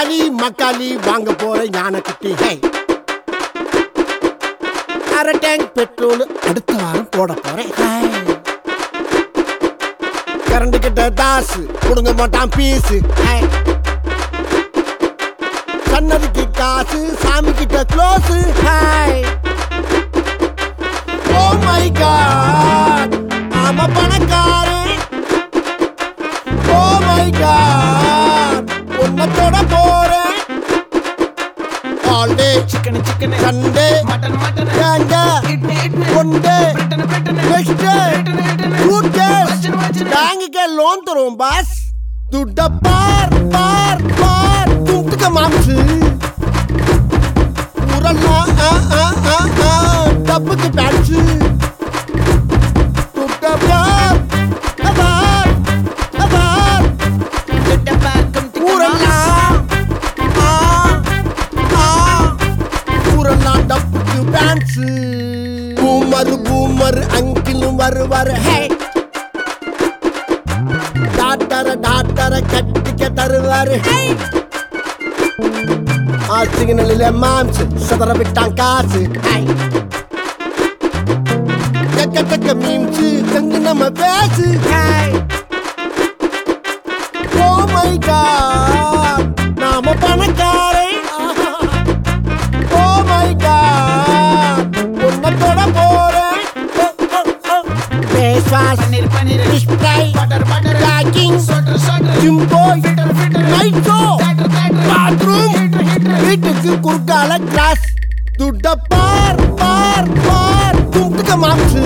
தக்காளி மக்காளி வாங்க போற யானைக்குட்டி ஹே அரை டேங்க் பெட்ரோல் அடுத்த வாரம் போட போறேன் ஹே. கரண்ட் கிட்ட தாசு கொடுங்க மாட்டான் பீஸு ஹே. சன்னதிக்கு காசு சாமி கிட்ட close hi oh my god ஆமா பணக்காரன் ஓ மை காட் உன்னை தொட போறேன் all day chicken chicken Sunday mutton mutton கேங்க இட்லி இட்லி ஒன் டே பிரிட்டன் பிரிட்டன் நெக்ஸ்ட் டே குட் டே வச்சிரு, வச்சிரு. பேங்குக்கு லோன் தருவோம் பாஸ் துட்ட பார் பார் பார் துட்டுக்க மாம்சு உரல்லாம் ஆ ஆ ஆ ஆ டப்புக்கு பேட்சு துட்ட பார் பார் பார் கிட்ட பார்க்கும் ஊரெல்லாம் ஆ ஆ ஊரெல்லாம் டப்புக்கு டான்ஸ் பூமர் பூமர் அங்கிலும் வருவார் ஹே டாக்டர டாக்டர கட்டிக்க தருவாரு ஹே ஆ சிக்னலில் மாம்ஸ் சதற விட்டான் காசு ஹே கக்க கக்க மீம்ஸ் தங்கு நம்ம பேசு ஹே ஓ மை காட் நாம பணக்காரன் ஓ மை காட் உன்னை தொட போறேன் face wash paneer paneer display butter butter packing sweater sweater gym boy fitter fitter night show theatre theatre bathroom heater heater வீட்டுக்கு குறுக்கால கிளாஸ் துட்ட பார் பார் பார் துண்டுக்க மாம்சு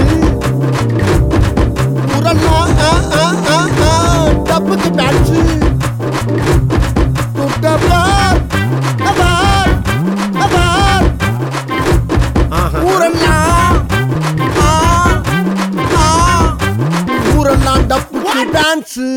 உரல்லாம் ஆ ஆ ஆ ஆ டப்புக்கு பேட்சு துட்ட பார் பார் பார் ஊரெல்லாம் ஆ ஆ ஊரெல்லாம் டப்புக்கு டான்ஸு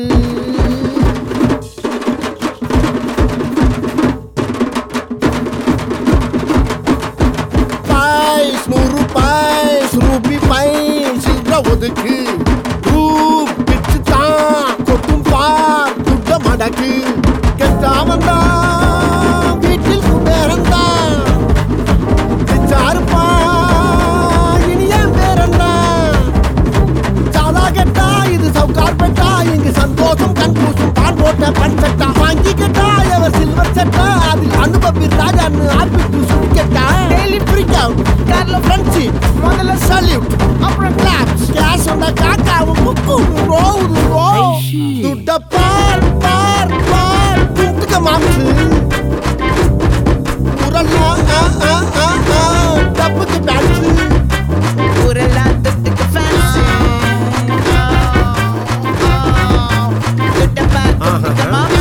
பாய்ஸ் நூறு பாய்ஸ் ரூபி பாய்ஸ் சில்ற ஒதுக்கு ரூப் பிச்சு தான் கொட்டும் பார் துட்ட மடக்கு கெட்டாமன் தான் வீட்டில் குபேரன் தான் பிச்சாருப்பா இனி என் பேரன்தான் சாதா கெட்டா இது சவுக்கார் பெட்டா இங்கு சந்தோஷம் கண்கூசும் பால் போட்ட பன் சட்டா வாங்கி கேட்டா எவர் சில்வர் சட்டா அதில் அனுபவி ராஜான்னு ஆப்பிட்டு சுடி கேட்டா டெய்லி ஃப்ரீக் அவுட் கார்ல ஃப்ரெண்ட்ஷிப் முதல்ல சல்யூட் அப்புறம் கிளாப்ஸ் கேஷ் வந்தா காக்காவும் முக்கும் ரோவுது ரோ துட்ட பார் பார் பார் துண்டுக்க மாம்சு உரல்லாம் ஆ ஆ ஆ ஆ டப்புக்கு பேட்சு ஊரெல்லாம் தொட்டுக்கு fancy. கிட்ட பார்க்கும் மாமா.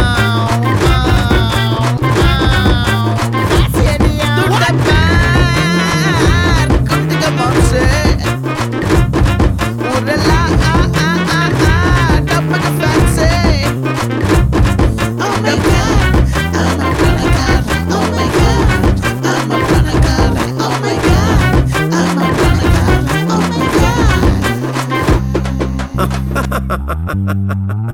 துட்ட பார்க்கும் திக்க மாம்சு. ஊரெல்லாம் ஆ, ஆ, ஆ, ஆ, டப்புக்கு fancy. Oh my God, I'm a பணக்காரன். Oh my God, I'm a பணக்காரன். Oh my God, I'm a பணக்காரன். Oh my God.